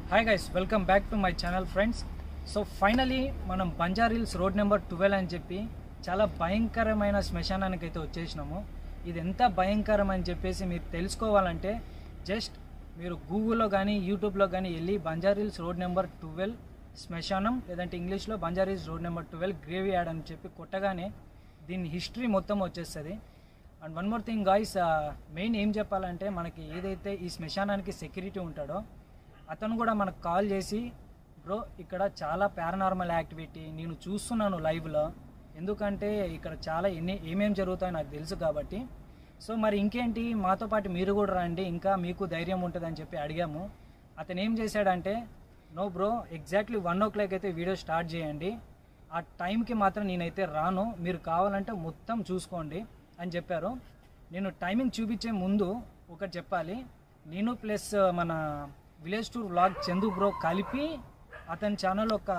Hi guys welcome back to my channel friends so finally మనం Banjara hills road number twelve అని చెప్పి చాలా భయంకరమైన శ్మశానానికి అయితే వచ్చేసినాము ఇది ఎంత భయంకరం అని చెప్పేసి మీరు తెలుసుకోవాలంటే జస్ట్ మీరు గూగుల్లో కానీ యూట్యూబ్లో కానీ వెళ్ళి Banjara hills road number twelve శ్మశానం లేదంటే ఇంగ్లీష్లో Banjara hills road number twelve graveyard అని చెప్పి కొట్టగానే దీని హిస్టరీ మొత్తం వచ్చేస్తుంది and one more thing guys మెయిన్ ఏం చెప్పాలంటే మనకి ఏదైతే ఈ శ్మశానానికి సెక్యూరిటీ ఉంటాడో అతను కూడా మనకు కాల్ చేసి బ్రో ఇక్కడ చాలా పారానార్మల్ యాక్టివిటీ నేను చూస్తున్నాను లైవ్లో ఎందుకంటే ఇక్కడ చాలా ఎన్ని ఏమేం జరుగుతాయో నాకు తెలుసు కాబట్టి సో మరి ఇంకేంటి మాతో పాటు మీరు కూడా రండి ఇంకా మీకు ధైర్యం ఉంటుందని చెప్పి అడిగాము అతను ఏం చేశాడంటే no bro exactly one o'clock అయితే వీడియో స్టార్ట్ చేయండి ఆ టైంకి మాత్రం నేనైతే రాను మీరు కావాలంటే మొత్తం చూసుకోండి అని చెప్పారు నేను టైమింగ్ చూపించే ముందు ఒకటి చెప్పాలి నేను ప్లస్ మన village tour vlog Chandu bro కలిపి అతని ఛానల్ ఒక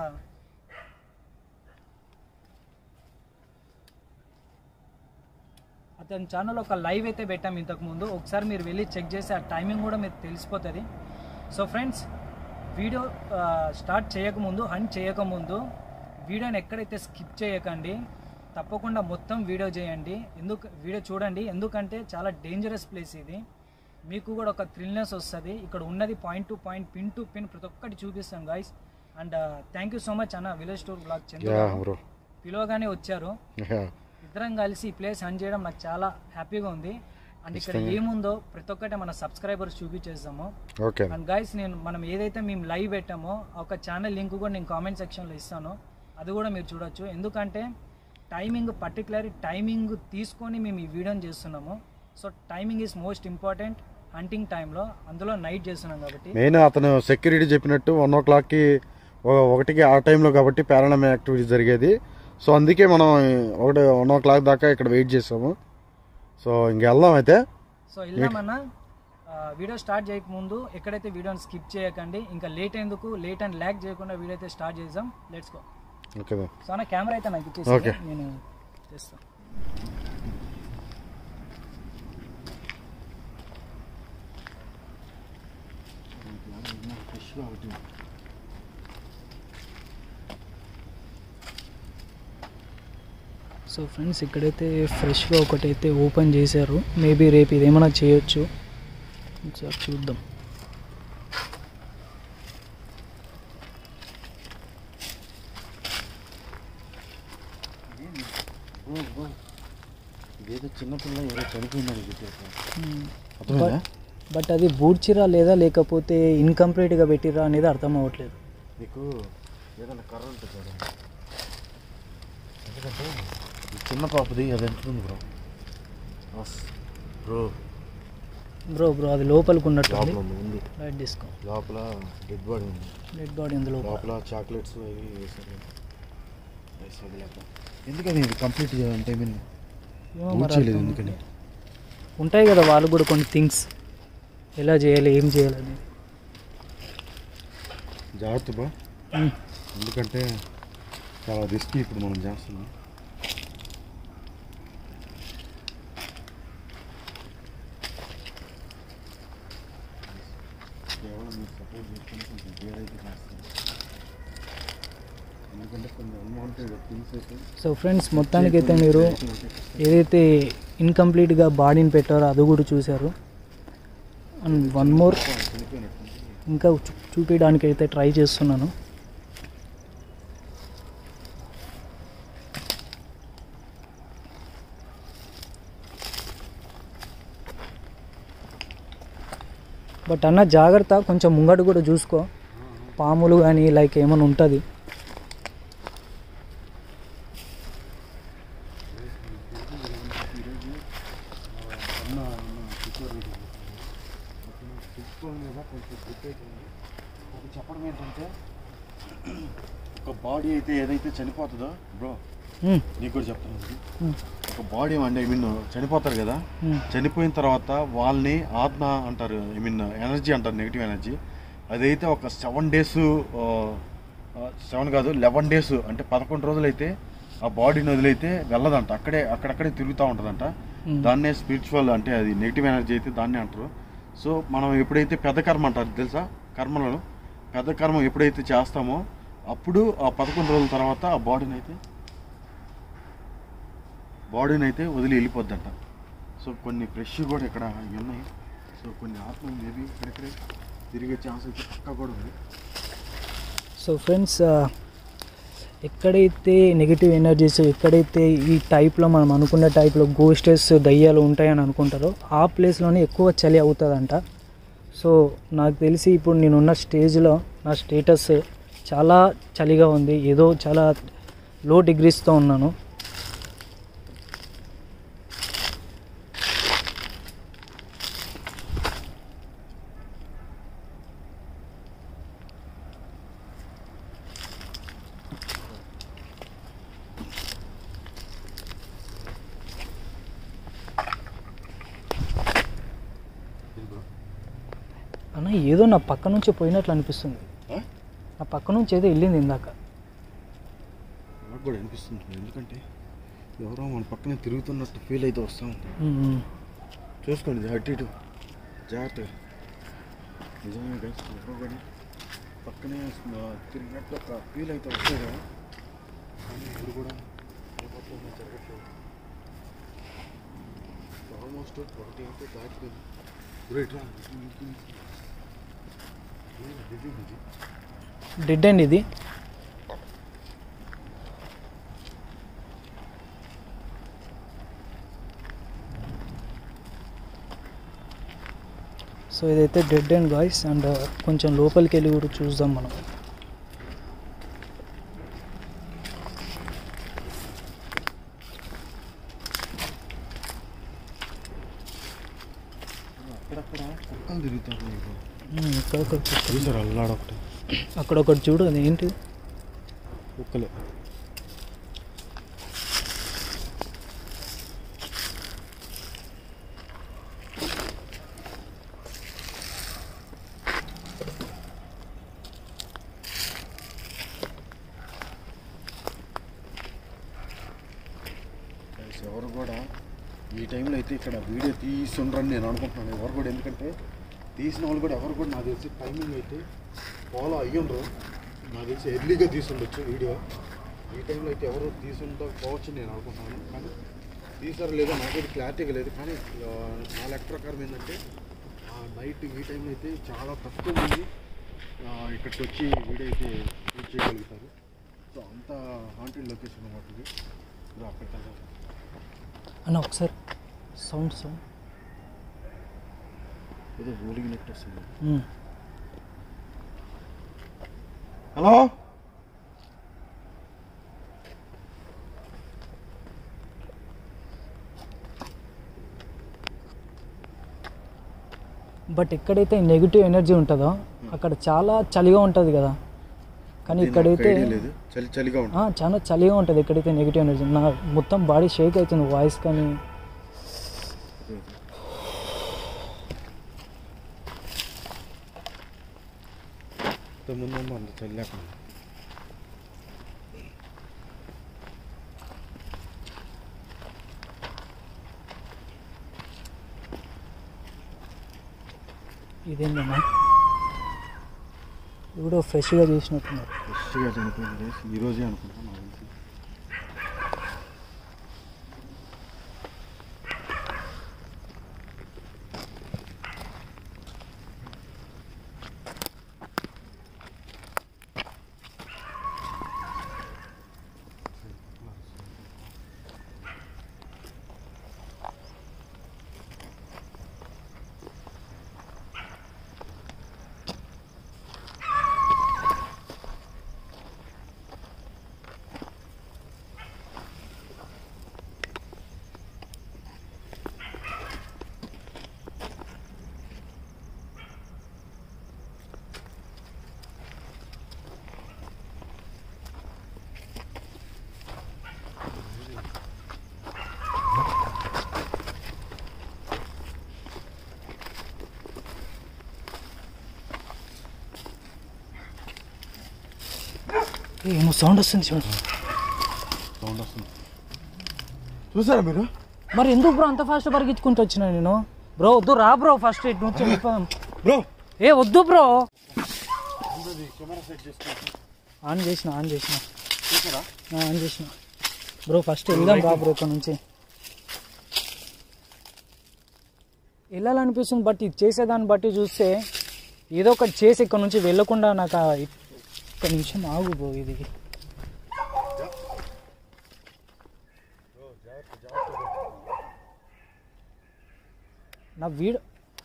అతని ఛానల్ ఒక లైవ్ అయితే పెట్టాం ఇంతకు ముందు ఒకసారి మీరు వెళ్ళి చెక్ చేసి ఆ టైమింగ్ కూడా మీకు తెలిసిపోతుంది సో ఫ్రెండ్స్ వీడియో ఆ, స్టార్ట్ చేయకముందు హంట్ చేయకముందు వీడియోని ఎక్కడైతే స్కిప్ చేయకండి తప్పకుండా మొత్తం వీడియో చేయండి ఎందుకు వీడియో చూడండి ఎందుకంటే చాలా డేంజరస్ ప్లేస్ ఇది మీకు కూడా ఒక థ్రిల్నెస్ వస్తుంది ఇక్కడ ఉన్నది point to point pin to pin ప్రతి ఒక్కటి చూపిస్తాం guys and thank you so much అన్న విలేజ్ టూర్ బ్లాగ్ యా చంద్ర బ్రో పిలవగానే వచ్చారు యా ఇద్దరం కలిసి ఈ ప్లేస్ హన్ చేయడం నాకు చాలా హ్యాపీగా ఉంది అండ్ ఇక్కడ ఏముందో ప్రతి ఒక్కటి మన సబ్స్క్రైబర్స్ చూపించేస్తాము ఓకే అండ్ గైస్ నేను మనం ఏదైతే మేము లైవ్ పెట్టామో ఆ ఒక ఛానల్ లింక్ కూడా నేను కామెంట్ సెక్షన్లో ఇస్తాను అది కూడా మీరు చూడొచ్చు ఎందుకంటే టైమింగ్ పర్టికులర్ టైమింగ్ తీసుకొని మేము ఈ వీడియోని చేస్తున్నాము so timing is most important hunting టైంలో అందులో నైట్ చేస్తున్నాం కాబట్టి మెయిన్ అతను సెక్యూరిటీ చెప్పినట్టు వన్ ఓ క్లాక్కి ఒక- ఒకటికి ఆ టైంలో కాబట్టి పారానమ్ యాక్టివిటీ జరిగేది సో అందుకే మనం ఒకటి వన్ ఓ క్లాక్ దాకా ఇక్కడ వెయిట్ చేసాము సో ఇంక వెళ్దాం అయితే సో వెళ్దామన్నా ఆ, వీడియో స్టార్ట్ చేయకముందు ఎక్కడైతే వీడియోని స్కిప్ చేయకండి ఇంకా లేట్ ఎందుకు లేట్ అండ్ ల్యాక్ చేయకుండా వీడియో అయితే స్టార్ట్ చేద్దాం లెట్స్ గో ఓకే సో అన్న కెమెరా అయితే నాకు Okay. ఇచ్చేసి నేను చేస్తాను సో ఫ్రెండ్స్ ఇక్కడైతే ఫ్రెష్గా ఒకటైతే ఓపెన్ చేశారు మేబీ రేపు ఇదేమైనా చేయొచ్చు ఒకసారి చూద్దాం ఇదేదో చిన్నపిల్ల ఏదో చనిపోయిందని Hmm. అర్థమైందా బట్ అది బూడ్చిరా లేదా లేకపోతే ఇన్కంప్లీట్గా పెట్టిరా అనేది అర్థం అవ్వట్లేదు నీకు ఏదైనా కర్ర ఉంటుంది చూడండి ఎందుకంటే ఈ చిన్న పాపది అది ఎంతుంది బ్రో బ్రో బ్రో బ్రో అది లోపలికి ఉన్నట్టుంది లోపల ఉంది లైట్ తీసుకో లోపల డెడ్ బాడీ ఉంది డెడ్ బాడీ ఉంది లోపల లోపల చాక్లెట్స్ అవి వేసారు వేసారు లేక ఎందుకని ఇది కంప్లీట్ అంటే ఐ మీన్ ఏమో బూట్ మరి చేయలేదు అర్థం ఎందుకని ఉంటాయి కదా వాళ్ళు కూడా కొన్ని థింగ్స్ ఎలా చేయాలి ఏం చేయాలి అని జాగ్రత్త బా మ్మ్. ఎందుకంటే చాలా రిస్కీ ఇప్పుడు మనం చేస్తున్నాం కేవలం మీరు సపోర్ట్ చేసుకుని కొంచెం గేర్ అయితే కాస్తుంది ఎందుకంటే కొన్ని అన్వాంటెడ్ థింగ్స్ అయితే సో ఫ్రెండ్స్ మొత్తానికైతే మీరు ఏదైతే ఇన్కంప్లీట్గా బాడీని పెట్టారో అది కూడా చూశారు అండ్ వన్ మోర్ చనిపోయినట్టుంది ఇంకా చూ చూపించడానికి అయితే ట్రై చేస్తున్నాను బట్ అన్న జాగ్రత్త కొంచెం ముంగడు కూడా చూసుకో పాములు కానీ లైక్ ఏమైనా ఉంటుంది అన్న అన్న పిక్చర్ పిక్చర్ మీద కొంచెం గ్రిప్ అయిపోయింది అది చెప్పడం ఏంటంటే ఒక బాడీ అయితే ఏదైతే చనిపోతుందో బ్రో మ్మ్, నీకు కూడా చెప్తాను ఇది. మ్మ్, ఒక బాడీ అంటే ఐ మీన్ చనిపోతారు కదా మ్మ్. చనిపోయిన తర్వాత వాళ్ళని ఆత్మ అంటారు ఐ మీన్ ఎనర్జీ అంటారు నెగిటివ్ ఎనర్జీ అదైతే ఒక సెవెన్ డేస్ సెవెన్ కాదు లెవెన్ డేస్ అంటే పదకొండు రోజులు అయితే ఆ బాడీని వదిలైతే వెళ్ళదంట అక్కడే అక్కడక్కడే తిరుగుతూ ఉంటుందంట మ్మ్. దాన్నే స్పిరిచువల్ అంటే అది నెగిటివ్ ఎనర్జీ అయితే దాన్నే అంటారు సో మనం ఎప్పుడైతే పెద్ద కర్మ అంటారు తెలుసా కర్మలను పెద్ద కర్మ ఎప్పుడైతే చేస్తామో అప్పుడు ఆ పదకొండు రోజుల తర్వాత ఆ బాడీని అయితే బాడీని అయితే వదిలి వెళ్ళిపోద్దంట సో కొన్ని ఫ్రెష్ కూడా ఇక్కడ ఇవి ఉన్నాయి సో కొన్ని ఆత్మ మేబీ ఇక్కడిక్కడే తిరిగే ఛాన్స్ అయితే పక్కా కూడా ఉంది సో ఫ్రెండ్స్ ఎక్కడైతే నెగిటివ్ ఎనర్జీస్ ఎక్కడైతే ఈ టైప్లో మనం అనుకున్న టైప్లో గోస్టెస్ దయ్యాలు ఉంటాయని అనుకుంటారో ఆ ప్లేస్లోనే ఎక్కువ చలి అవుతుందంట సో నాకు తెలిసి ఇప్పుడు నేనున్న స్టేజ్లో నా స్టేటస్ చాలా చలిగా ఉంది ఏదో చాలా లో డిగ్రీస్తో ఉన్నాను అన్న ఏదో నా పక్క నుంచి పోయినట్లు అనిపిస్తుంది ఆ? నా పక్క నుంచి ఏదో వెళ్ళింది ఇందాక నాకు కూడా అనిపిస్తుంది ఎందుకంటే ఎవరో మన పక్కనే తిరుగుతున్నట్టు ఫీల్ అయితే వస్తూ ఉంది మ్మ్. చూసుకోండి అటు ఇటు జాగ్రత్తగా నిజంగా గైస్ ఎవరో కూడా పక్కనే ఆ, తిరిగినట్టు ఒక ఫీల్ అయితే వస్తుంది కదా కానీ ఇప్పుడు కూడా ఏమాత్రం జరగట్లేదు ఆల్మోస్ట్ ఒకటి అయితే దాటిపోయింది రైట్ రా బిజీ బిజీ డెడ్ అండ్ ఇది సో ఇదైతే డెడ్ అండ్ గాయస్ అండ్ కొంచెం లోపలికి వెళ్ళి కూడా చూద్దాం మనం అక్కడక్కడ కుక్కలు తిరుగుతారు మీకు మ్మ్, ఇక్కడ ఒక కుక్క. చూసారు అల్లాడొకటి అక్కడ ఒకటి చూడు అది ఏంటి కుక్కలే Guys, ఎవరు కూడా ఈ టైంలో అయితే ఇక్కడ వీడియో తీసుండ్రని నేను అనుకుంటున్నాను ఎవరు కూడా ఎందుకంటే తీసిన వాళ్ళు కూడా ఎవరు కూడా నాకు తెలిసి టైమింగ్ అయితే ఫాలో అయ్యుండ్రు నాకు తెలిసి ఎర్లీగా తీసుండొచ్చు వీడియో ఈ టైంలో అయితే ఎవరు తీసుండకపోవచ్చు నేను అనుకుంటున్నాను కానీ తీసారో లేదో నాకైతే క్లారిటీగా లేదు కానీ ఆ, నా లెక్క ప్రకారం ఏంటంటే నైట్ ఈ టైంలో అయితే చాలా తక్కువ మంది ఆ, ఇక్కడికి వచ్చి వీడియో అయితే షూట్ చేయగలుగుతారు సో అంత హాంటెడ్ లొకేషన్ అన్నమాట ఇది ఇది అక్కడికి వెళ్ళాలి అన్న ఒకసారి సౌండ్ సౌండ్ ఏదో ఊలిగినట్టు వస్తుంది మ్మ్. హలో బట్ ఎక్కడైతే నెగిటివ్ ఎనర్జీ ఉంటుందో అక్కడ చాలా చలిగా ఉంటుంది కదా కానీ అది నాకు ఇక్కడైతే idea లేదు చలి చలిగా ఉంటుంది ఆ, చాలా చలిగా ఉంటుంది ఎక్కడైతే నెగిటివ్ ఎనర్జీ నా మొత్తం బాడీ షేక్ అవుతుంది వాయిస్ కానీ ముందు అంత చలి లేకుండా ఇదేంటన్నా ఇది కూడా ఫ్రెష్గా చేసినట్టున్నారు ఫ్రెష్గా చనిపోయింది guys. ఈ రోజే అనుకుంటాను నాకు తెలిసి ఏ, ఏమో సౌండ్ వస్తుంది చూడు సౌండ్ వస్తుంది చూసారా మీరు మరి ఎందుకు బ్రో అంత ఫాస్ట్ పరిగెత్తుకుంటూ వచ్చినా నేను బ్రో వద్దు రా బ్రో ఫస్ట్ ఇటు నుంచి వెళ్ళిపోదాం బ్రో ఏ వద్దు బ్రో అన్నది కెమెరా సెట్ చేసుకోవచ్చు ఆన్ చేసిన ఆన్ చేసిన చూసారా ఆ, ఆన్ చేసిన బ్రో ఫస్ట్ వెళ్దాం రా బ్రో ఇక్కడ నుంచి వెళ్ళాలనిపిస్తుంది బట్ ఇది చేసేదాన్ని బట్టి చూస్తే ఏదో ఒకటి చేసి ఇక్కడ నుంచి వెళ్ళకుండా నాకు ఆ ఒక్క నిమిషం ఆగు బ్రో ఇది నా వీడియో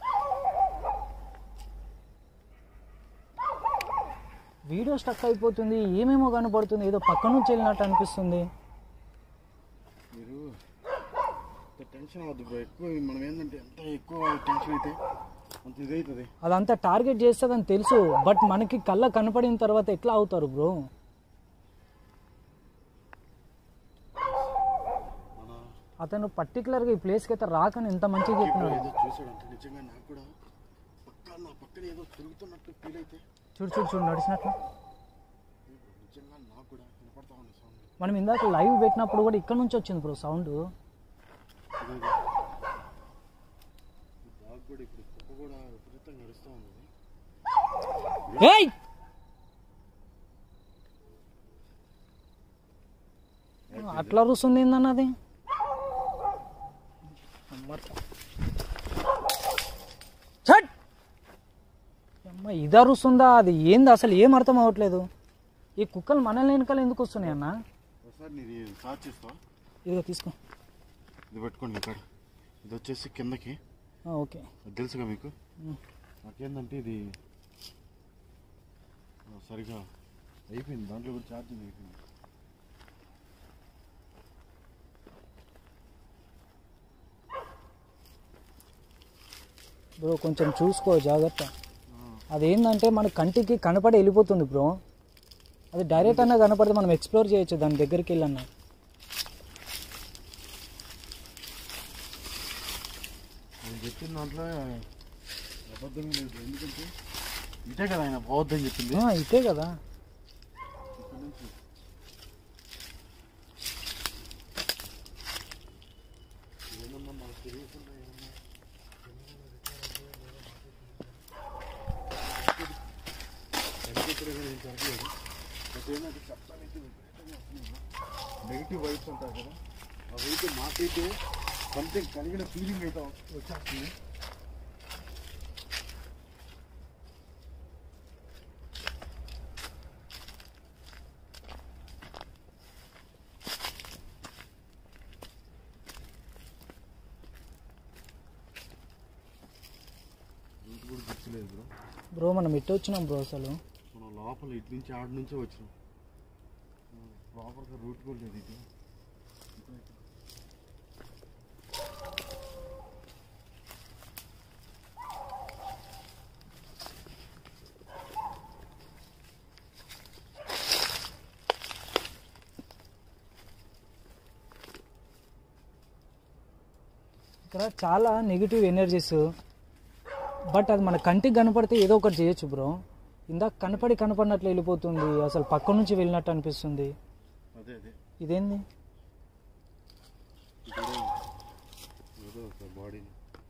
వీడియో స్టక్ అయిపోతుంది ఏమేమో కనపడుతుంది ఏదో పక్క నుంచి వెళ్ళినట్టు అనిపిస్తుంది మీరు ఇంత టెన్షన్ అవ్వద్దు బ్రో ఎక్కువ మనం ఏంటంటే ఎంత ఎక్కువ టెన్షన్ అయితే అంత ఇదవుతుంది అదంతా టార్గెట్ చేస్తుందని తెలుసు బట్ మనకి కళ్ళ కనపడిన తర్వాత ఎట్లా అవుతారు బ్రో మన అతను పర్టికులర్గా ఈ ప్లేస్కి అయితే రాకని ఎంత మంచిగా ఇప్పుడు చెప్పినాడు ఏదో చూసాడంటే నిజంగా నాకు కూడా పక్క నా పక్కన ఏదో తిరుగుతున్నట్టు ఫీల్ అయితే చూడు చూడు చూడు నడిచినట్లు నిజంగా నాకు కూడా వినపడతా ఉంది సౌండ్ మనం ఇందాక లైవ్ పెట్టినప్పుడు కూడా ఇక్కడ నుంచి వచ్చింది బ్రో సౌండ్ డాగ్ కూడా ఇప్పుడు కుక్క కూడా విపరీతంగా నడుస్తూ ఉంది ఏయ్ అట్లా రుస్తుంది ఏందన్నది ఛట్! అమ్మ ఇది అరుస్తుందా అది ఏంది అసలు ఏం అర్థం అవ్వట్లేదు ఈ కుక్కలు మనల్ని వెనకాల ఎందుకు వస్తున్నాయి అన్న ఒకసారి నీది చార్జ్ చేస్తావా ఇదిగో తీసుకో ఇది పెట్టుకోండి ఇక్కడ ఇది వచ్చేసి కిందకి ఆ, ఓకే అది తెలుసుగా మీకు ఉమ్. నాకేందంటే ఇది ఆ, సరిగా అయిపోయింది దాంట్లో కూడా ఛార్జింగ్ అయిపోయింది బ్రో కొంచెం చూసుకో జాగ్రత్త అదేంటంటే మన కంటికి కనపడి వెళ్ళిపోతుంది బ్రో అది డైరెక్ట్ అన్నా కనపడితే మనం ఎక్స్ప్లోర్ చేయొచ్చు దాని దగ్గరికి వెళ్ళన్నా నేను చెప్పిన దాంట్లో అబద్ధంగా లేదు ఎందుకంటే ఇదే కదా ఆయన పోవద్దని చెప్పింది ఆ, ఇదే కదా ఇక్కడ నుంచి ఏమన్నా మనకు తెలియకుండా ఏమన్నా నెగిటివ్ వైబ్స్ అంటారు కదా అవైతే మాకైతే సంథింగ్ కలిగిన ఫీలింగ్ అయితే వచ్చేస్తుంది రూట్ కూడా గుర్తులేదు బ్రో బ్రో మనం ఎట్టు వచ్చినాం బ్రో అసలు మనం లోపల ఇటు నుంచి ఆడ నుంచే వచ్చినాం ప్రాపర్గా రూట్ కూడా లేదు ఇది ఇక్కడ చాలా నెగిటివ్ ఎనర్జీస్ బట్ అది మన కంటికి కనపడితే ఏదో ఒకటి చేయొచ్చు బ్రో ఇందాక కనపడి కనపడినట్లు వెళ్ళిపోతుంది అసలు పక్క నుంచి వెళ్ళినట్టు అనిపిస్తుంది అదే అదే ఇదేంది ఇక్కడ ఏదో ఒక బాడీని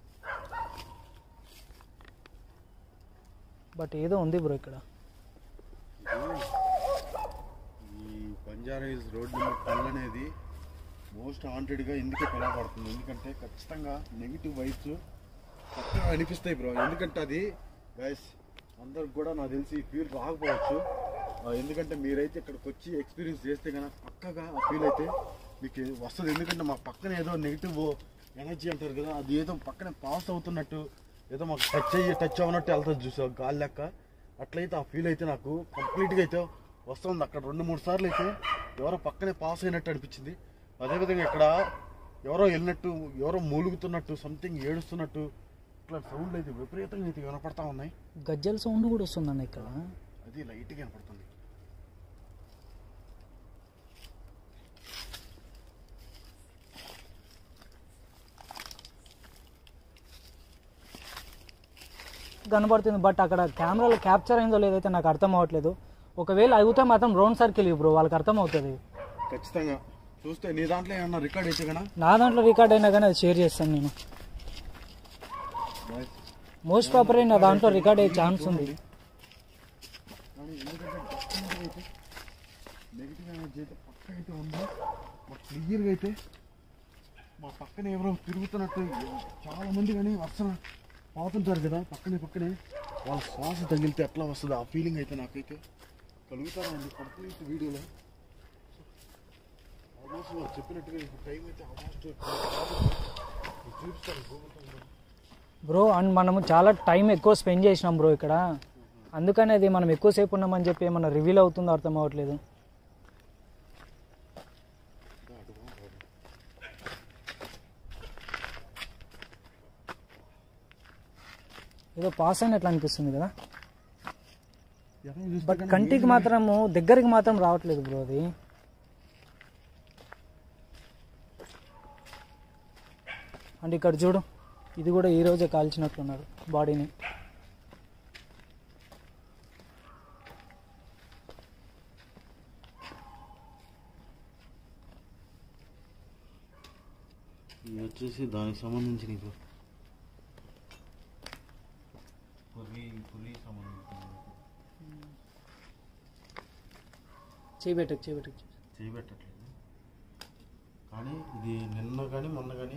బట్ ఏదో ఉంది బ్రో ఇక్కడ ఈ Banjara hills road number ten అనేది మోస్ట్ హాంటెడ్గా ఎందుకే పిలవబడుతుంది ఎందుకంటే ఖచ్చితంగా నెగిటివ్ వైబ్స్ ఖచ్చితంగా అనిపిస్తాయి బ్రో ఎందుకంటే అది గైస్ అందరికి కూడా నాకు తెలిసి ఫీల్ రాకపోవచ్చు ఆ, ఎందుకంటే మీరైతే ఇక్కడికి వచ్చి ఎక్స్పీరియన్స్ చేస్తే కనుక పక్కగా ఆ ఫీల్ అయితే మీకు వస్తుంది ఎందుకంటే మా పక్కన ఏదో నెగిటివ్ ఎనర్జీ అంటారు కదా అది ఏదో పక్కన పాస్ అవుతున్నట్టు ఏదో మాకు టచ్ అయ్యి టచ్ అవ్వనట్టు వెళ్తుంది చూసా గాలి లెక్క అట్లయితే ఆ ఫీల్ అయితే నాకు కంప్లీట్గా అయితే వస్తుంది అక్కడ రెండు మూడు సార్లు అయితే ఎవరో పక్కనే పాస్ అయినట్టు అనిపించింది అదేవిధంగా ఇక్కడ ఎవరో వెళ్ళినట్టు ఎవరో మూలుగుతున్నట్టు సంథింగ్ ఏడుస్తున్నట్టు ఇట్లా సౌండ్లు అయితే విపరీతంగా అయితే వినపడతా ఉన్నాయి గజ్జల సౌండ్ కూడా వస్తుందన్న ఇక్కడ అది లైట్గా వినపడుతుంది కనబడుతుంది బట్ అక్కడ కెమెరాలో క్యాప్చర్ అయిందో లేదైతే నాకు అర్థం అవ్వట్లేదు ఒకవేళ అయితే మాత్రం రౌండ్ సర్కిల్ బ్రో వాళ్ళకి అర్థం అవుతుంది ఖచ్చితంగా చూస్తే నీ దాంట్లో ఏమన్నా రికార్డ్ అయితే కన్నా నా దాంట్లో రికార్డ్ అయినా కానీ అది షేర్ చేస్తాను నేను మోస్ట్ ప్రాపర్ నా దాంట్లో రికార్డ్ అయ్యే ఛాన్స్ ఉంది కానీ అయితే నెగిటివ్ ఎనర్జీ అయితే పక్క అయితే ఉంది బట్ క్లియర్గా అయితే మా పక్కన ఎవరో తిరుగుతున్నట్టు చాలా మంది కానీ అసలు పోతుంటారు కదా పక్కనే పక్కనే వాళ్ళ శ్వాస తగిలితే ఎట్లా వస్తుంది ఆ ఫీలింగ్ అయితే నాకైతే కలుగుతారా అండి కంప్లీట్ వీడియోలో ఆల్మోస్ట్ వాళ్ళు చెప్పినట్టుగా ఇప్పుడు టైం అయితే ఆల్మోస్ట్ చూపిస్తాను గూగుల్ బ్రో అండ్ మనము చాలా టైం ఎక్కువ స్పెండ్ చేసినాం బ్రో ఇక్కడ అందుకని అది మనం ఎక్కువసేపు ఉన్నామని చెప్పి ఏమన్నా రివీల్ అవుతుందో అర్థం అవ్వట్లేదు ఏదో పాస్ అయినట్లు అనిపిస్తుంది కదా బట్ కంటికి మాత్రము దగ్గరికి మాత్రం రావట్లేదు బ్రో అది అండ్ ఇక్కడ చూడు ఇది కూడా ఈ రోజే కాల్చినట్లున్నారు బాడీని ఇది వచ్చేసి దానికి సంబంధించి నీకు పురి పురి సంబంధించి చేయబెట్టకు చేయబెట్టకు చేయబెట్టట్లేదు కానీ ఇది నిన్న కానీ మొన్న కానీ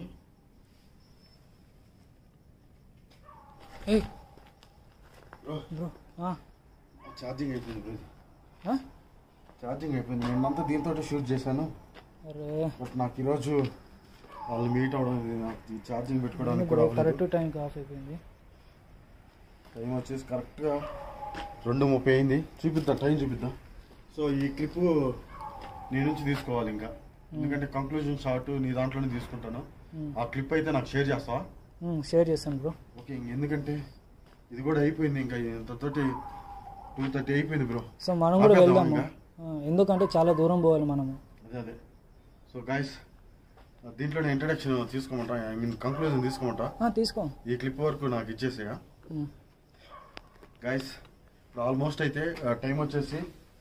ఏ బ్రో బ్రో ఛార్జింగ్ అయిపోయింది బ్రో ఇది. ఆ? ఛార్జింగ్ అయిపోయింది నిన్నంతా దీంతో షూట్ చేశాను అరే బట్ నాకు ఈరోజు వాళ్ళు మీట్ అవడం ఇది నాకు ఈ ఛార్జింగ్ పెట్టుకోవడానికి కూడా కరెక్ట్ అవ్వలేదు. టైంకి ఆఫ్ అయిపోయింది టైం వచ్చేసి కరెక్ట్గా రెండు ముప్పై అయింది చూపిద్దాం టైం చూపిద్దాం సో ఈ క్లిప్ నీ నుంచి తీసుకోవాలి ఇంకా ఎందుకంటే కంక్లూజన్ షార్ట్ నీ దాంట్లోనే తీసుకుంటాను Hmm. ఆ క్లిప్ అయితే నాకు షేర్ చేస్తావా షేర్ చేస్తాను బ్రో ఓకే ఇంక ఎందుకంటే ఇది కూడా అయిపోయింది ఇంకా ఇంతతోటి టూ థర్టీ అయిపోయింది బ్రో సో మనం కూడా ఆపేద్దామా వెళ్దాము ఇంకా? ఆ, ఎందుకంటే చాలా దూరం పోవాలి మనము అదే అదే సో గాయస్ దీంట్లోనే ఇంట్రడక్షన్ తీసుకోమంటా ఐ మీన్ కంక్లూజన్ తీసుకోమంటా ఆ, తీసుకో ఈ క్లిప్ వరకు నాకు ఇచ్చేసేగా ఉమ్. గైస్ ఇప్పుడు ఆల్మోస్ట్ అయితే టైం వచ్చేసి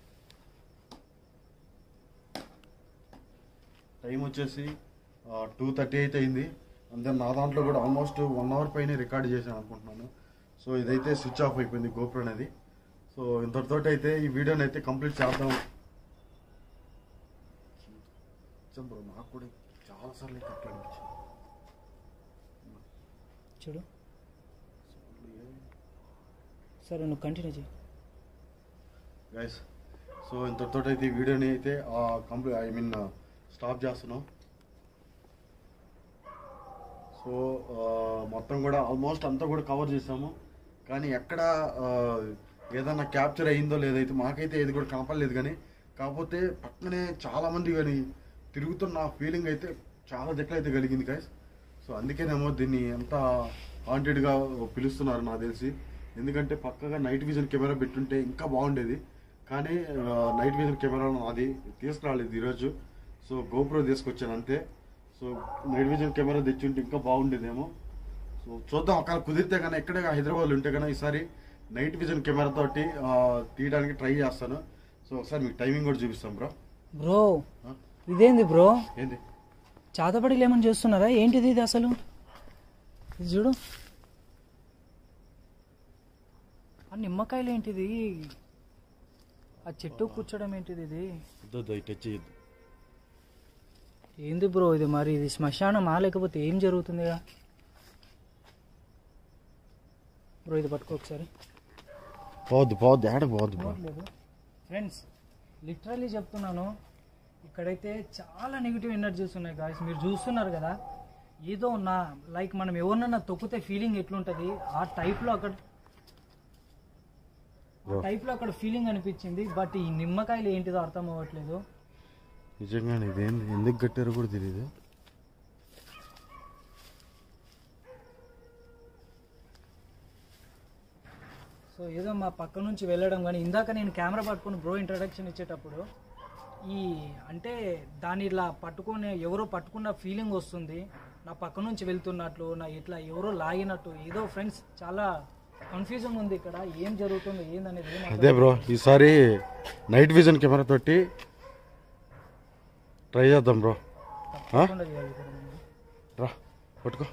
టైం వచ్చేసి టూ థర్టీ అయితే అయింది అంతే నా దాంట్లో కూడా ఆల్మోస్ట్ వన్ అవర్ పైన రికార్డ్ చేశాను అనుకుంటున్నాను సో ఇదైతే స్విచ్ ఆఫ్ అయిపోయింది గోప్రో అనేది సో ఇంతటితో అయితే ఈ వీడియోని అయితే కంప్లీట్ చేద్దాం నిజం bro, నాకు కూడా చాలా సార్లు అయితే అట్లా అనిపించింది చూడు సరే నువ్వు కంటిన్యూ చేయి గైస్ సో ఇంతటితో అయితే ఈ వీడియోని అయితే కంప్లీట్ ఐ మీన్ స్టాప్ చేస్తున్నాం సో మొత్తం కూడా ఆల్మోస్ట్ అంతా కూడా కవర్ చేసాము కానీ ఎక్కడ ఆ, ఏదన్నా క్యాప్చర్ అయిందో లేదైతే మాకైతే ఏది కూడా కనపడలేదు కానీ కాకపోతే పక్కనే చాలా మంది కానీ తిరుగుతున్న ఫీలింగ్ అయితే చాలా దగ్గర అయితే కలిగింది గైస్ సో అందుకేనేమో దీన్ని ఎంత హాంటెడ్గా పిలుస్తున్నారు నాకు తెలిసి ఎందుకంటే పక్కగా నైట్ విజన్ కెమెరా పెట్టుంటే ఇంకా బాగుండేది కానీ నైట్ విజన్ కెమెరా నాది తీసుకురాలేదు ఈరోజు సో గోప్రో తీసుకొచ్చాను అంతే సో నైట్ విజన్ కెమెరా తెచ్చుంటే ఇంకా బాగుండేదేమో సో చూద్దాం ఒకవేళ కుదిరితే కానీ ఎక్కడ హైదరాబాద్ ఉంటే కానీ ఈసారి నైట్ విజన్ కెమెరా తోటి ఆ, తీయడానికి ట్రై చేస్తాను సో ఒకసారి మీకు టైమింగ్ కూడా చూపిస్తాం బ్రో బ్రో ఇదేంది బ్రో ఏంది చాతపడి లేమని చేస్తున్నారా ఏంటిది ఇది అసలు ఇది చూడు ఆ నిమ్మకాయలు ఏంటిది ఆ చెట్టు కూర్చోడం ఏంటిది ఇది వద్దు టచ్ చేయొద్దు ఏంది బ్రో ఇది మరి ఇది శ్మశానమా లేకపోతే ఏం జరుగుతుంది బ్రో ఇది పట్టుకో ఒకసారి పోవద్దు పోవద్దు ఏడ పోవద్దు బ్రో లేదు ఫ్రెండ్స్ లిటరల్లీ చెప్తున్నాను ఇక్కడైతే చాలా నెగిటివ్ ఎనర్జీస్ ఉన్నాయి గాయస్ మీరు చూస్తున్నారు కదా ఏదో నా లైక్ మనం ఎవరినన్నా తొక్కితే ఫీలింగ్ ఎట్లుంటుంది ఆ టైప్లో అక్కడ ఆ టైప్లో అక్కడ ఫీలింగ్ అనిపించింది బట్ ఈ నిమ్మకాయలు ఏంటిదో అర్థం అవ్వట్లేదు నిజంగానే ఇదేంది ఎందుకు కట్టారో కూడా తెలియదు సో ఏదో మా పక్క నుంచి వెళ్ళడం కానీ ఇందాక నేను కెమెరా పట్టుకుని బ్రో ఇంట్రడక్షన్ ఇచ్చేటప్పుడు ఈ అంటే దాని ఇలా పట్టుకునే ఎవరో పట్టుకున్న ఫీలింగ్ వస్తుంది నా పక్క నుంచి వెళ్తున్నట్లు నా ఇట్లా ఎవరో లాగినట్టు ఏదో ఫ్రెండ్స్ చాలా కన్ఫ్యూజన్ ఉంది ఇక్కడ ఏం జరుగుతుందో ఏందనేది ఏం అర్థం అదే బ్రో ఈసారి నైట్ విజన్ కెమెరా తోటి ట్రై చేద్దాం బ్రో తప్పకుండా చేయాలి ఇక్కడ మనం. రా పట్టుకో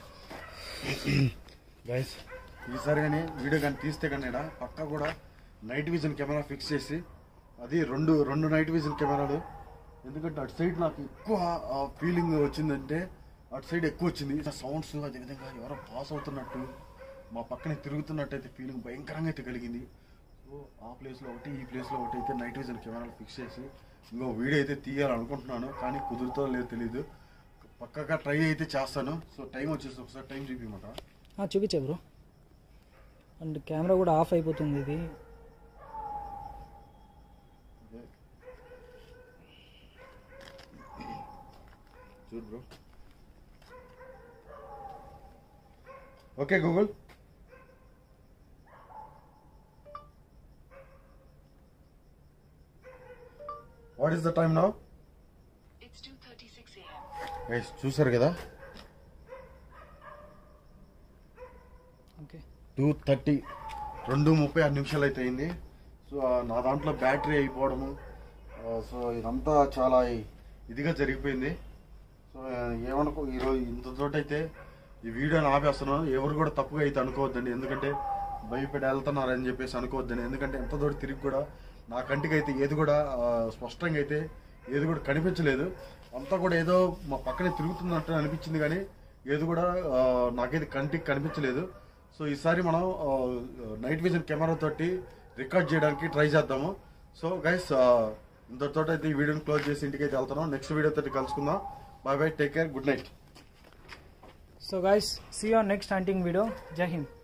గైస్ ఈసారి కానీ వీడియో కానీ తీస్తే కానీ ఈడ పక్క కూడా నైట్ విజన్ కెమెరా ఫిక్స్ చేసి అది రెండు రెండు నైట్ విజన్ కెమెరాలు ఎందుకంటే అటు సైడ్ నాకు ఎక్కువ ఫీలింగ్ వచ్చిందంటే అటు సైడ్ ఎక్కువ వచ్చింది సౌండ్స్ అదేవిధంగా ఎవరో పాస్ అవుతున్నట్టు మా పక్కనే తిరుగుతున్నట్టు అయితే ఫీలింగ్ భయంకరంగా అయితే కలిగింది సో ఆ ప్లేస్లో ఒకటి ఈ ప్లేస్లో ఒకటి అయితే నైట్ విజన్ కెమెరాలు ఫిక్స్ చేసి ఇంకో వీడియో అయితే తీయాలనుకుంటున్నాను కానీ కుదురుతో లేదో తెలియదు పక్కగా ట్రై అయితే చేస్తాను సో టైం వచ్చేసి ఒకసారి టైం చూపించమాట ఆ, చూపించే బ్రో అండ్ కెమెరా కూడా ఆఫ్ అయిపోతుంది ఇది చూడు bro okay Google what is the time now It's 2:36 a.m. Guys చూసారు కదా ఓకే టూ థర్టీ రెండు ముప్పై ఆరు నిమిషాలు అయితే అయింది సో ఆ, నా దాంట్లో బ్యాటరీ అయిపోవడము ఆ, సో ఇదంతా చాలా ఇదిగా జరిగిపోయింది సో ఆ, ఏమనుకో ఈరోజు ఇంతతోటి అయితే ఈ వీడియోని ఆపేస్తున్నాను ఎవరు కూడా తప్పుగా అయితే అనుకోవద్దండి ఎందుకంటే భయపడి వెళ్తున్నారని చెప్పేసి అనుకోవద్దండి ఎందుకంటే ఎంత దూరం తిరిగి కూడా నా కంటికి అయితే ఏది కూడా ఆ, స్పష్టంగా అయితే ఏది కూడా కనిపించలేదు అంతా కూడా ఏదో మా పక్కనే తిరుగుతున్నట్టు అనిపించింది కానీ ఏది కూడా ఆ, నాకైతే కంటికి కనిపించలేదు సో ఈసారి మనం నైట్ విజన్ కెమెరా తోటి రికార్డ్ చేయడానికి ట్రై చేద్దాము సో గైస్ ఇంతటితో అయితే ఈ వీడియోని క్లోజ్ చేసి ఇంటికి అయితే వెళ్తున్నాం నెక్స్ట్ వీడియో తోటి కలుసుకుందాం bye bye take care good night so guys see our next hunting video జై హింద్